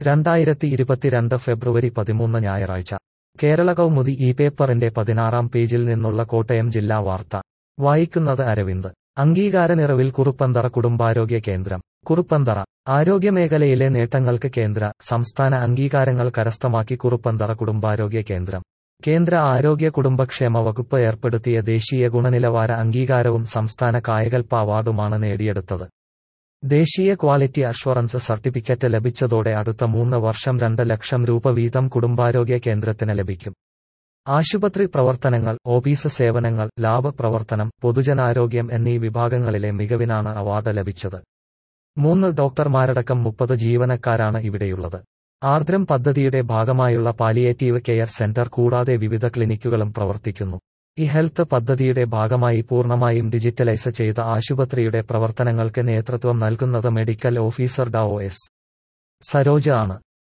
രണ്ടായിരത്തി ഇരുപത്തിരണ്ട് ഫെബ്രുവരി പതിമൂന്ന് ഞായറാഴ്ച കേരള കൗമുദി ഈ പേപ്പറിന്റെ പതിനാറാം പേജിൽ നിന്നുള്ള കോട്ടയം ജില്ലാ വാർത്ത വായിക്കുന്നത് അരവിന്ദ് അംഗീകാര നിറവിൽ കുറുപ്പന്തറ കുടുംബാരോഗ്യ കേന്ദ്രം കുറുപ്പന്തറ ആരോഗ്യമേഖലയിലെ നേട്ടങ്ങൾക്ക് കേന്ദ്ര സംസ്ഥാന അംഗീകാരങ്ങൾ കരസ്ഥമാക്കി കുറുപ്പന്തറ കുടുംബാരോഗ്യ കേന്ദ്രം കേന്ദ്ര ആരോഗ്യ കുടുംബക്ഷേമ വകുപ്പ് ഏർപ്പെടുത്തിയ ദേശീയ ഗുണനിലവാര അംഗീകാരവും സംസ്ഥാന കായകൽപ്പ അവാർഡുമാണ് നേടിയെടുത്തത് ദേശീയ ക്വാളിറ്റി അഷ്വറൻസ് സർട്ടിഫിക്കറ്റ് ലഭിച്ചതോടെ അടുത്ത മൂന്ന് വർഷം രണ്ട് ലക്ഷം രൂപ വീതം കുടുംബാരോഗ്യ കേന്ദ്രത്തിന് ലഭിക്കും ആശുപത്രി പ്രവർത്തനങ്ങൾ ഓഫീസ് സേവനങ്ങൾ ലാബ് പ്രവർത്തനം പൊതുജനാരോഗ്യം എന്നീ വിഭാഗങ്ങളിലെ മികവിനാണ് അവാർഡ് ലഭിച്ചത് മൂന്ന് ഡോക്ടർമാരടക്കം മുപ്പത് ജീവനക്കാരാണ് ഇവിടെയുള്ളത് ആർദ്രം പദ്ധതിയുടെ ഭാഗമായുള്ള പാലിയേറ്റീവ് കെയർ സെന്റർ കൂടാതെ വിവിധ ക്ലിനിക്കുകളും പ്രവർത്തിക്കുന്നു ഈ ഹെൽത്ത് പദ്ധതിയുടെ ഭാഗമായി പൂർണ്ണമായും ഡിജിറ്റലൈസ് ചെയ്ത ആശുപത്രിയുടെ പ്രവർത്തനങ്ങൾക്ക് നേതൃത്വം നൽകുന്നത് medical officer Dr S Saroja ആണ്